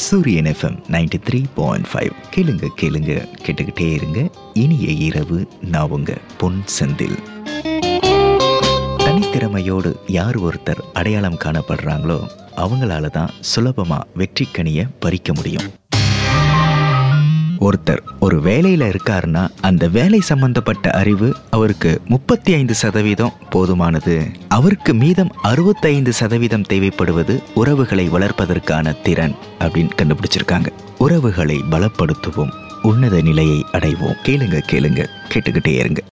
சூரியன் FM ninety three point five கேளுங்க கேளுங்க கேட்டுக்கிட்டே இருங்க இனிய இரவு நான் உங்க பொன் செந்தில் தனித்திறமையோடு யார் ஒருத்தர் அடையாளம் காணப்படுறாங்களோ அவங்களால தான் சுலபமா வெற்றிக்கனியை பறிக்க முடியும் ஒருத்தர் ஒரு வேலையில இருக்காருன்னா அந்த வேலை சம்பந்தப்பட்ட அறிவு அவருக்கு முப்பத்தி ஐந்து சதவீதம் போதுமானது அவருக்கு மீதம் அறுபத்தைந்து சதவீதம் தேவைப்படுவது உறவுகளை வளர்ப்பதற்கான திறன் அப்படின்னு கண்டுபிடிச்சிருக்காங்க உறவுகளை பலப்படுத்துவோம் உன்னத நிலையை அடைவோம் கேளுங்க கேளுங்க கேட்டுக்கிட்டே இருங்க